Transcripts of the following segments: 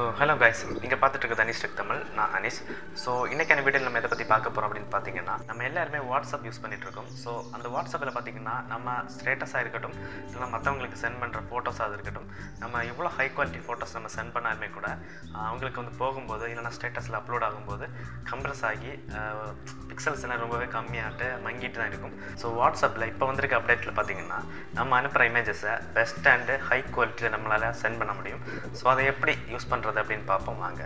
so hello guys நீங்கள் பார்த்துட்டு இருக்க தனிஷ் டெக் தமிழ் நான் அனிஷ் ஸோ இன்றைக்கான வீடியோவில் நம்ம எதை பற்றி பார்க்க போகிறோம் அப்படின்னு பார்த்தீங்கன்னா நம்ம எல்லாருமே வாட்ஸ்அப் யூஸ் பண்ணிட்டு இருக்கோம் ஸோ அந்த வாட்ஸ்அப்பில் பார்த்தீங்கன்னா நம்ம ஸ்டேட்டஸாக இருக்கட்டும் இல்லை மற்றவங்களுக்கு சென்ட் பண்ணுற ஃபோட்டோஸாக இருக்கட்டும் நம்ம எவ்வளோ ஹை குவாலிட்டி ஃபோட்டோஸ் நம்ம சென்ட் பண்ணாலுமே கூட ஆஹ், அவங்களுக்கு வந்து போகும்போது இல்லைனா ஸ்டேட்டஸில் அப்லோட் ஆகும்போது கம்ப்ரஸ் ஆகி பிக்சல்ஸ் எல்லாம் ரொம்பவே கம்மியாகிட்டு மங்கிட்டு தான் இருக்கும் ஸோ வாட்ஸ்அப்பில் இப்போ வந்திருக்க அப்டேட்டில் பார்த்தீங்கன்னா நம்ம அனுப்புகிற இமேஜஸை பெஸ்ட் அண்டு ஹை குவாலிட்டியில் நம்மளால் சென்ட் பண்ண முடியும் ஸோ அதை எப்படி யூஸ் பண்ணுறது அப்படின்னு பார்ப்போம் வாங்க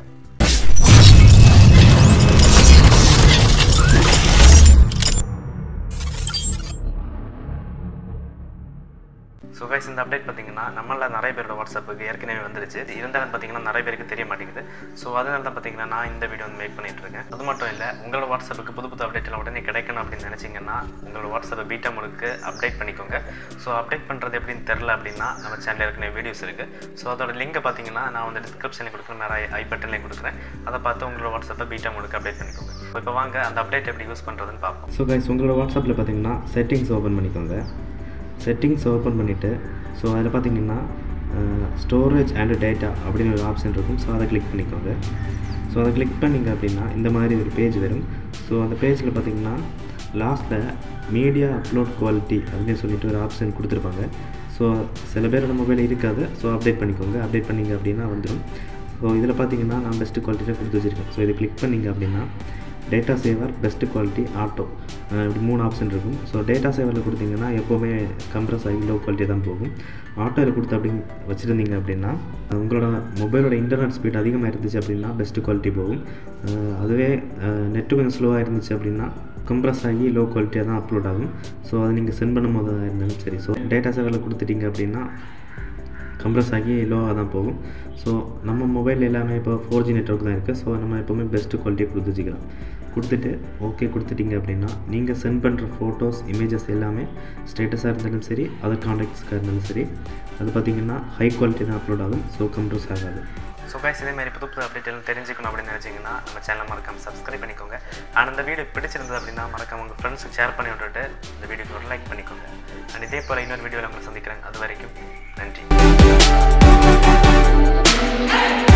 ஸோ கைஸ் இந்த அப்டேட் பார்த்தீங்கன்னா நம்மள நிறைய பேரோட வாட்ஸ்அப்புக்கு ஏற்கனவே வந்துருச்சு இது இருந்தாலும் பார்த்தீங்கன்னா நிறைய பேருக்கு தெரிய மாட்டேங்குது ஸோ அதனால தான் பார்த்தீங்கன்னா நான் இந்த வீடியோ வந்து மேக் பண்ணிட்டு இருக்கேன் அது மட்டும் இல்லை உங்களோட வாட்ஸ்அப்புக்கு புது புது அப்டேட்லாம் உடனே கிடைக்கணும் அப்படின்னு நினச்சிங்கன்னா உங்களோட வாட்ஸ்அப்பை பீட்டா முழுக்கு அப்டேட் பண்ணிக்கோங்க ஸோ அப்டேட் பண்ணுறது எப்படின்னு தெரில அப்படின்னா நம்ம சேனலில் ஏற்கனவே வீடியோஸ் இருக்குது ஸோ அதோட லிங்கை பார்த்தீங்கன்னா நான் வந்து டிஸ்கிரிப்ஷனில் கொடுக்குறேன் நிறைய ஐ பட்டன்லேயும் கொடுக்குறேன் அதை பார்த்து உங்களோட வாட்ஸ்அப்பை பீட்டா முழுக்க அப்டேட் பண்ணிக்கோங்க ஸோ இப்போ வாங்க அந்த அப்டேட் எப்படி யூஸ் பண்ணுறதுன்னு பார்ப்போம் ஸோ கைஸ் உங்களோட வாட்ஸ்அப்பில் பார்த்தீங்கன்னா செட்டிங்ஸ் ஓப்பன் பண்ணிக்கோங்க செட்டிங்ஸ் ஓப்பன் பண்ணிவிட்டு ஸோ அதில் பார்த்தீங்கன்னா ஸ்டோரேஜ் அண்ட் டேட்டா அப்படின்னு ஒரு ஆப்ஷன் இருக்கும் ஸோ அதை கிளிக் பண்ணிக்கோங்க ஸோ அதை கிளிக் பண்ணிங்க அப்படின்னா இந்த மாதிரி ஒரு பேஜ் வரும் ஸோ அந்த பேஜில் பார்த்தீங்கன்னா லாஸ்ட்டில் மீடியா அப்லோட் குவாலிட்டி அப்படின்னு சொல்லிட்டு ஒரு ஆப்ஷன் கொடுத்துருப்பாங்க ஸோ சில பேரோட மொபைல் இருக்காது ஸோ அப்டேட் பண்ணிக்கோங்க அப்டேட் பண்ணிங்க அப்படின்னா வந்துடும் ஸோ இதில் பார்த்தீங்கன்னா நான் பெஸ்ட் குவாலிட்டியில் கொடுத்து வச்சுருக்கேன் ஸோ இதை கிளிக் பண்ணிங்க அப்படின்னா data saver best quality auto இப்படி மூணு ஆப்ஷன் இருக்கும் ஸோ டேட்டா சேவரில் கொடுத்தீங்கன்னா எப்போவுமே கம்ப்ரஸ் ஆகி லோ குவாலிட்டி தான் போகும் ஆட்டோவில் கொடுத்து அப்படி வச்சுருந்தீங்க அப்படின்னா உங்களோட மொபைலோட இன்டர்நெட் ஸ்பீட் அதிகமாக இருந்துச்சு அப்படின்னா பெஸ்ட் குவாலிட்டி போகும் அஹ் அதுவே நெட்டு கொஞ்சம் ஸ்லோவாக இருந்துச்சு அப்படின்னா கம்ப்ரஸ் ஆகி லோ குவாலிட்டியாக தான் அப்லோட் ஆகும் ஸோ அதை நீங்கள் சென்ட் பண்ணும் போது இருந்தாலும் சரி ஸோ டேட்டா சேவரில் கொடுத்துட்டீங்க அப்படின்னா கம்ப்ரஸ் ஆகி லோவாக தான் போகும் ஸோ நம்ம மொபைல் எல்லாமே இப்போ ஃபோர் ஜி நெட்ஒர்க் தான் இருக்குது ஸோ நம்ம எப்போவுமே பெஸ்ட்டு குவாலிட்டியை கொடுத்து வச்சுக்கலாம் கொடுத்துட்டு ஓகே கொடுத்துட்டீங்க அப்படின்னா நீங்கள் சென்ட் பண்ணுற ஃபோட்டோஸ் இமேஜஸ் எல்லாமே ஸ்டேட்டஸாக இருந்தாலும் சரி அதர் காண்டாக்ட்ஸ்க்காக இருந்தாலும் சரி அது பார்த்திங்கன்னா ஹை குவாலிட்டி தான் அப்லோட் ஆகும் ஸோ கம்ப்ரஸ் ஆகாது ஸோ கைஸ் இதே மாதிரி புது புது அப்டேட் எல்லாம் தெரிஞ்சுக்கணும் அப்படின்னு நினச்சிங்கன்னா நம்ம சேனலை மறக்காம சப்ஸ்கிரைப் பண்ணிக்கோங்க அண்ட் இந்த வீடியோ பிடிச்சிருந்தது அப்படின்னா மறக்காம உங்கள் ஃப்ரெண்ட்ஸுக்கு ஷேர் பண்ணி விட்டுட்டு இந்த வீடியோக்கு ஒரு லைக் பண்ணிக்கோங்க அண்ட் இதே போல் இன்னொரு வீடியோவில் உங்களை சந்திக்கிறேன் அது வரைக்கும் நன்றி